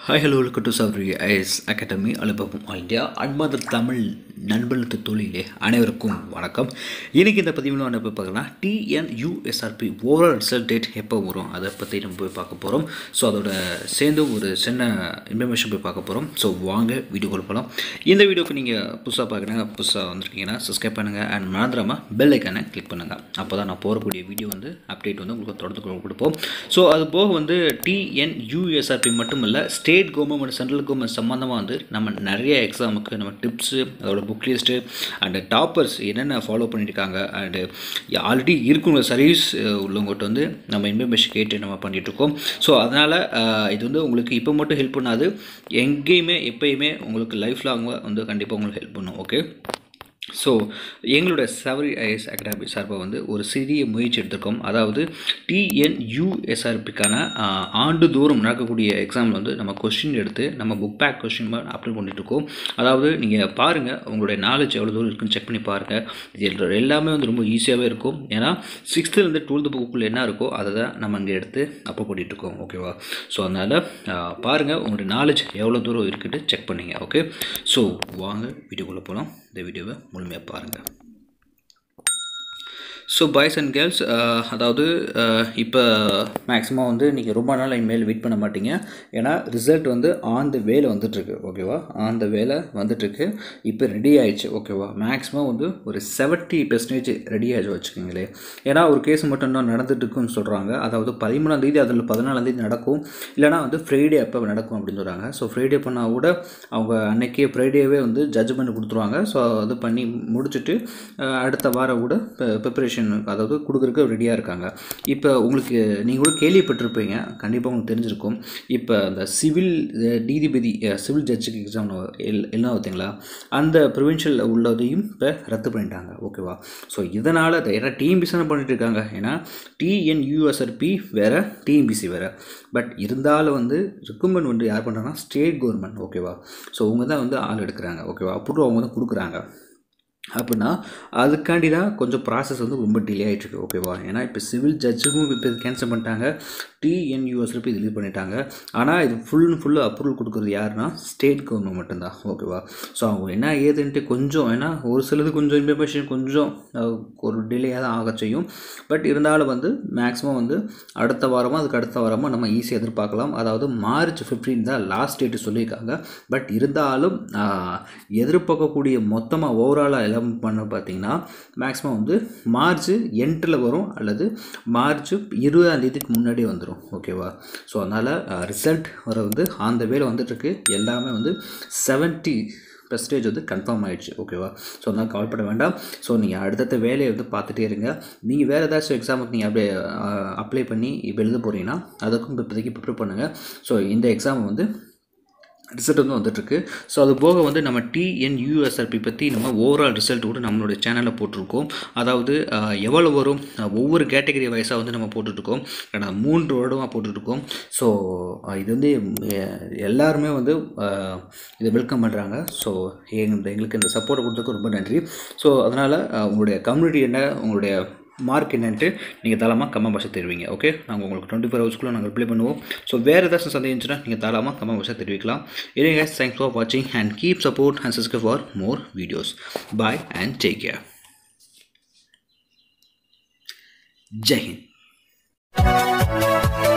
hi hello welcome to Sowri IS academy அனுபவம் all India அன்பார்ந்த தமிழ் நண்பர்களுக்கு தொழிலே அனைவருக்கும் வணக்கம் இன்றைக்கி இந்த பதிவில் என்ன போய் பார்க்கலாம் டிஎன்யூஎஸ்ஆர்பி ஓவரால் ரிசல்ட் டேட் எப்போ வரும் அதை பற்றி நம்ம போய் பார்க்க போகிறோம் ஸோ அதோட சேர்ந்து ஒரு சின்ன இன்ஃபர்மேஷன் போய் பார்க்க போகிறோம் ஸோ வாங்க வீடியோக்குள்ள போகலாம் இந்த வீடியோக்கு நீங்கள் புதுசாக பார்க்குறீங்க புதுசாக வந்திருக்கீங்கன்னா சப்ஸ்கிரைப் பண்ணுங்கள் அண்ட் மறந்துடாமல் பெல் ஐக்கானை கிளிக் பண்ணுங்கள் அப்போ தான் நான் போகக்கூடிய வீடியோ வந்து அப்டேட் வந்து உங்களுக்கு தொடர்ந்து கொடுப்போம் ஸோ அது போக வந்து டிஎன்யூஎஸ்ஆர்பி மட்டும் இல்லை ஸ்டேட் கவர்மெண்ட் சென்ட்ரல் கவர்மெண்ட் சம்மந்தமாக வந்து நம்ம நிறைய எக்ஸாமுக்கு நம்ம டிப்ஸு அதோட புக் லிஸ்ட்டு அண்டு டாப்பர்ஸ் என்னென்ன ஃபாலோ பண்ணியிருக்காங்க அண்டு ஆல்ரெடி இருக்குங்க சர்வீஸ் உள்ளவங்ககிட்ட வந்து நம்ம இன்ஃபர்மேஷன் கேட்டு நம்ம பண்ணிகிட்ருக்கோம் ஸோ அதனால் இது வந்து உங்களுக்கு இப்போ மட்டும் ஹெல்ப் பண்ணாது எங்கேயுமே எப்பயுமே உங்களுக்கு லைஃப் லாங் வந்து கண்டிப்பாக உங்களுக்கு ஹெல்ப் பண்ணும் ஓகே ஸோ எங்களோட சவரி ஐஎஸ் அகாடமி சார்பாக வந்து ஒரு சிறிய முயற்சி எடுத்திருக்கோம் அதாவது டிஎன்யூஎஸ்ஆர்பிக்கான ஆண்டுதோறும் நடக்கக்கூடிய எக்ஸாமில் வந்து நம்ம கொஸ்டின் எடுத்து நம்ம புக் பேக் கொஸ்டின் அப்ளை பண்ணிட்டுருக்கோம் அதாவது நீங்கள் பாருங்கள் உங்களுடைய நாலேஜ் எவ்வளோ தூரம் இருக்குன்னு செக் பண்ணி பாருங்கள் இது எல்லாமே வந்து ரொம்ப ஈஸியாகவே இருக்கும் ஏன்னா சிக்ஸ்த்துலேருந்து டுவெல்த்து புக்குள்ளே என்ன இருக்கோ அதை தான் நம்ம இங்கே எடுத்து அப்ளை பண்ணிகிட்ருக்கோம் ஓகேவா ஸோ அதனால் பாருங்கள் உங்களுடைய நாலேஜ் எவ்வளோ தூரம் இருக்குன்னு செக் பண்ணிங்க ஓகே ஸோ வாங்க வீடியோக்குள்ளே போகலாம் இந்த வீடியோவை முழுமையாக பாருங்கள் ஸோ பாய்ஸ் அண்ட் கேர்ள்ஸ் அதாவது இப்போ மேக்ஸிமம் வந்து நீங்கள் ரொம்ப நாள் இனிமேல் வெயிட் பண்ண மாட்டீங்க ஏன்னா ரிசல்ட் வந்து ஆன் த வேல வந்துட்டுருக்கு ஓகேவா ஆன் த வேல வந்துட்டுருக்கு இப்போ ரெடி ஆயிடுச்சு ஓகேவா மேக்ஸிமம் வந்து ஒரு செவன்ட்டி பெர்சன்டேஜ் ரெடி ஆகிடுச்சு வச்சுக்கோங்களேன் ஏன்னா ஒரு கேஸ் மட்டும் இன்னும் நடந்துட்டுருக்குன்னு சொல்கிறாங்க அதாவது பதிமூணாம் தேதி அதில் பதினாலாம் தேதி நடக்கும் இல்லைனா வந்து ஃப்ரைடே அப்போ நடக்கும் அப்படின்னு சொல்கிறாங்க ஸோ ஃப்ரைடே பண்ணால் கூட அவங்க அன்னைக்கே ஃப்ரைடேவே வந்து ஜட்ஜ்மெண்ட் கொடுத்துருவாங்க ஸோ அது பண்ணி முடிச்சுட்டு அடுத்த வாரம் கூட ப்ரிப்பரேஷன் அதாவது கொடுக்குறதுக்கு ரெடியாக இருக்காங்க இப்போ உங்களுக்கு நீங்கள் கூட கேள்விப்பட்டிருப்பீங்க கண்டிப்பாக உங்களுக்கு தெரிஞ்சிருக்கும் இப்போ அந்த சிவில் நீதிபதி சிவில் ஜட்ஜுக்கு எக்ஸாம் எல் எல்லாம் பார்த்தீங்களா அந்த ப்ரொவின்ஷியல் உள்ளதையும் இப்போ ரத்து பண்ணிட்டாங்க ஓகேவா ஸோ இதனால் ஏன்னா டிஎம்பிசி தான் பண்ணிட்டு இருக்காங்க ஏன்னா டிஎன்யூஎஸ்ஆர்பி வேறு டிஎம்பிசி வேறு பட் இருந்தாலும் வந்து ரெக்குமெண்ட் வந்து யார் பண்ணுறாங்கன்னா ஸ்டேட் கவர்மெண்ட் ஓகேவா ஸோ அவங்க தான் வந்து ஆள் எடுக்கிறாங்க ஓகேவா அப்ரூவ் அவங்க தான் கொடுக்குறாங்க அப்படின்னா அதுக்காண்டி தான் கொஞ்சம் ப்ராசஸ் வந்து ரொம்ப டிலே ஆகிட்டுருக்கு ஓகேவா ஏன்னா இப்போ சிவில் ஜட்ஜுக்கும் இப்போ இது கேன்சல் பண்ணிட்டாங்க டிஎன்யூஎஸில் போய் இது பண்ணிட்டாங்க ஆனால் இது ஃபுல் அண்ட் ஃபுல்லு அப்ரூவல் கொடுக்குறது யாருன்னா ஸ்டேட் கவர்மெண்ட் மட்டும்தான் ஓகேவா ஸோ அவங்க என்ன ஏதுன்ட்டு கொஞ்சம் ஏன்னா ஒரு சிலது கொஞ்சம் இன்ஃபர்மேஷன் கொஞ்சம் ஒரு டிலேயாக தான் ஆக செய்யும் பட் இருந்தாலும் வந்து மேக்ஸிமம் வந்து அடுத்த வாரமாக அதுக்கு அடுத்த வாரமாக நம்ம ஈஸியாக எதிர்பார்க்கலாம் அதாவது மார்ச் ஃபிஃப்டீன் தான் லாஸ்ட் டேட்டு சொல்லியிருக்காங்க பட் இருந்தாலும் எதிர்பார்க்கக்கூடிய மொத்தமாக ஓவராலாக எல்லாம் பண்ண பார்த்தீங்கன்னா மேக்ஸிமம் வந்து மார்ச் எண்டில் வரும் அல்லது மார்ச் இருபதாம் தேதிக்கு முன்னாடியே வந்துடும் ஓகேவா ஸோ அதனால் ரிசல்ட் வர வந்து அந்த வேலை வந்துட்டுருக்கு எல்லாமே வந்து செவன்ட்டி பர்சன்டேஜ் வந்து கன்ஃபார்ம் ஆகிடுச்சு ஓகேவா ஸோ அதனால் கவலைப்பட வேண்டாம் ஸோ நீங்கள் அடுத்தடுத்த வேலையை வந்து பார்த்துட்டே இருங்க நீங்கள் வேறு ஏதாச்சும் எக்ஸாமுக்கு நீங்கள் அப்படியே அப்ளை பண்ணி இப்போ எழுத போகிறீங்கன்னா அதுக்கும் இப்போதைக்கு ப்ரிப்பேர் பண்ணுங்கள் ஸோ இந்த எக்ஸாம் வந்து ரிசல்ட் வந்து வந்துட்டுருக்கு ஸோ அது போக வந்து நம்ம டிஎன்யூஎஸ்ஆர்பி பற்றி நம்ம ஓவரால் ரிசல்ட் கூட நம்மளுடைய சேனலில் போட்டிருக்கோம் அதாவது எவ்வளோ வரும் ஒவ்வொரு கேட்டகரி வைஸாக வந்து நம்ம போட்டுட்ருக்கோம் ஏன்னா மூன்று வருடமாக போட்டுட்ருக்கோம் ஸோ இது வந்து எல்லாருமே வந்து இதை வெல்கம் பண்ணுறாங்க ஸோ எங்களுக்கு இந்த சப்போர்ட்டை கொடுத்ததுக்கு ரொம்ப நன்றி ஸோ அதனால் உங்களுடைய கம்யூனிட்டி என்ன உங்களுடைய மார்க் என்னன்ட்டு நீங்கள் தாராளமாக கமெண்ட் பாஷை தெரிவிங்க ஓகே நாங்கள் உங்களுக்கு டுவெண்ட்டி ஃபோர் ஹவர்ஸ்க்குள்ளே நாங்கள் ரிப்ளை பண்ணுவோம் ஸோ வேறு ஏதாச்சும் சந்தேகம் இருந்துச்சுன்னா நீங்கள் தாராளமாக கமெண்ட் பாஷை தெரிவிக்கலாம் இதே கேஸ் தேங்க்ஸ் ஃபார் வாட்சிங் and keep support and subscribe for more videos bye and take care Jai Hind